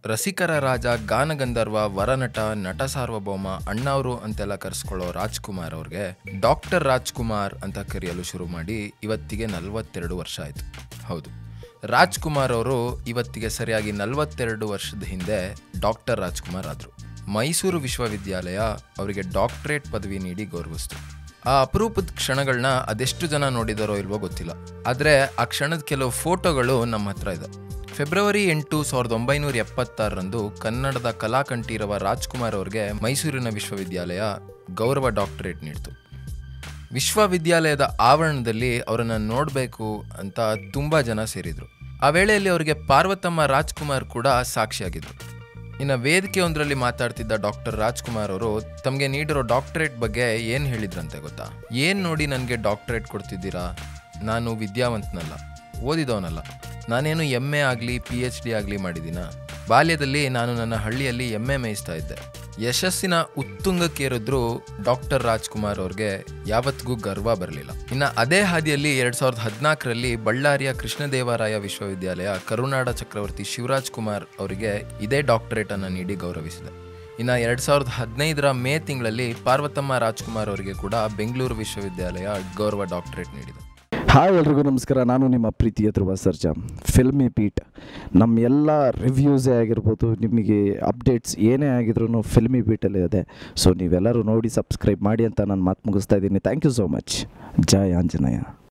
ರಸಿಕರ ರಾಜ ಗಾನಗಂಧರ್ವ ವರನಟ ನಟ ಸಾರ್ವಭೌಮ ಅಣ್ಣವರು ಅಂತೆಲ್ಲ ಕರೆಸ್ಕೊಳ್ಳೋ ರಾಜ್ಕುಮಾರ್ ಅವ್ರಿಗೆ ಡಾಕ್ಟರ್ ರಾಜ್ಕುಮಾರ್ ಅಂತ ಕರೆಯಲು ಶುರು ಮಾಡಿ ಇವತ್ತಿಗೆ ನಲವತ್ತೆರಡು ವರ್ಷ ಆಯಿತು ಹೌದು ರಾಜ್ಕುಮಾರ್ ಅವರು ಇವತ್ತಿಗೆ ಸರಿಯಾಗಿ ನಲವತ್ತೆರಡು ವರ್ಷದ ಹಿಂದೆ ಡಾಕ್ಟರ್ ರಾಜ್ಕುಮಾರ್ ಆದರು ಮೈಸೂರು ವಿಶ್ವವಿದ್ಯಾಲಯ ಅವರಿಗೆ ಡಾಕ್ಟರೇಟ್ ಪದವಿ ನೀಡಿ ಗೌರವಿಸ್ತು ಆ ಅಪರೂಪದ ಕ್ಷಣಗಳನ್ನ ಅದೆಷ್ಟು ಜನ ನೋಡಿದಾರೋ ಇಲ್ವೋ ಗೊತ್ತಿಲ್ಲ ಆದರೆ ಆ ಕ್ಷಣದ ಕೆಲವು ಫೋಟೋಗಳು ನಮ್ಮ ಹತ್ರ ಇದೆ ಫೆಬ್ರವರಿ ಎಂಟು ಸಾವಿರದ ಒಂಬೈನೂರ ಎಪ್ಪತ್ತಾರರಂದು ಕನ್ನಡದ ಕಲಾಕಂಠೀರವ ರಾಜ್ಕುಮಾರ್ ಅವ್ರಿಗೆ ಮೈಸೂರಿನ ವಿಶ್ವವಿದ್ಯಾಲಯ ಗೌರವ ಡಾಕ್ಟರೇಟ್ ನೀಡಿತು ವಿಶ್ವವಿದ್ಯಾಲಯದ ಆವರಣದಲ್ಲಿ ಅವರನ್ನು ನೋಡಬೇಕು ಅಂತ ತುಂಬ ಜನ ಸೇರಿದರು ಆ ವೇಳೆಯಲ್ಲಿ ಅವರಿಗೆ ಪಾರ್ವತಮ್ಮ ರಾಜ್ಕುಮಾರ್ ಕೂಡ ಸಾಕ್ಷಿಯಾಗಿದ್ದರು ಇನ್ನು ವೇದಿಕೆಯೊಂದರಲ್ಲಿ ಮಾತಾಡ್ತಿದ್ದ ಡಾಕ್ಟರ್ ರಾಜ್ಕುಮಾರ್ ಅವರು ತಮಗೆ ನೀಡಿರೋ ಡಾಕ್ಟರೇಟ್ ಬಗ್ಗೆ ಏನು ಹೇಳಿದ್ರಂತೆ ಗೊತ್ತಾ ಏನು ನೋಡಿ ನನಗೆ ಡಾಕ್ಟರೇಟ್ ಕೊಡ್ತಿದ್ದೀರಾ ನಾನು ವಿದ್ಯಾವಂತನಲ್ಲ ಓದಿದವನಲ್ಲ ನಾನೇನು ಎಮ್ ಎ ಆಗಲಿ ಪಿ ಎಚ್ ಡಿ ಆಗಲಿ ಮಾಡಿದ್ದೀನ ಬಾಲ್ಯದಲ್ಲಿ ನಾನು ನನ್ನ ಹಳ್ಳಿಯಲ್ಲಿ ಎಮ್ಮೆ ಮೇಯಿಸ್ತಾ ಇದ್ದೆ ಯಶಸ್ಸಿನ ಉತ್ತುಂಗಕ್ಕೇರಿದ್ರು ಡಾಕ್ಟರ್ ರಾಜ್ಕುಮಾರ್ ಅವ್ರಿಗೆ ಯಾವತ್ತಿಗೂ ಗರ್ವ ಬರಲಿಲ್ಲ ಇನ್ನು ಅದೇ ಹಾದಿಯಲ್ಲಿ ಎರಡ್ ಸಾವಿರದ ಹದಿನಾಲ್ಕರಲ್ಲಿ ಬಳ್ಳಾರಿಯ ಕೃಷ್ಣದೇವರಾಯ ವಿಶ್ವವಿದ್ಯಾಲಯ ಕರುನಾಡ ಚಕ್ರವರ್ತಿ ಶಿವರಾಜ್ ಕುಮಾರ್ ಅವರಿಗೆ ಇದೇ ಡಾಕ್ಟರೇಟ್ ಅನ್ನು ನೀಡಿ ಗೌರವಿಸಿದೆ ಇನ್ನು ಎರಡ್ ಸಾವಿರದ ಹದಿನೈದರ ಮೇ ತಿಂಗಳಲ್ಲಿ ಪಾರ್ವತಮ್ಮ ರಾಜ್ಕುಮಾರ್ ಅವರಿಗೆ ಕೂಡ ಬೆಂಗಳೂರು ವಿಶ್ವವಿದ್ಯಾಲಯ ಗೌರವ ಡಾಕ್ಟರೇಟ್ ನೀಡಿದೆ ಹಾಯ್ ಎಲ್ರಿಗೂ ನಮಸ್ಕಾರ ನಾನು ನಿಮ್ಮ ಪ್ರೀತಿಯ ಧ್ರುವ ಸರ್ಜಾ ಫಿಲ್ಮಿ ಪೀಟ್ ನಮ್ಮ ಎಲ್ಲ ರಿವ್ಯೂಸೇ ಆಗಿರ್ಬೋದು ನಿಮಗೆ ಅಪ್ಡೇಟ್ಸ್ ಏನೇ ಆಗಿದ್ರು ಫಿಲ್ಮಿ ಬೀಟಲ್ಲಿ ಇದೆ ಸೊ ನೀವೆಲ್ಲರೂ ನೋಡಿ ಸಬ್ಸ್ಕ್ರೈಬ್ ಮಾಡಿ ಅಂತ ನಾನು ಮಾತು ಮುಗಿಸ್ತಾ ಇದ್ದೀನಿ ಥ್ಯಾಂಕ್ ಯು ಸೋ ಮಚ್ ಜಯ ಆಂಜನೇಯ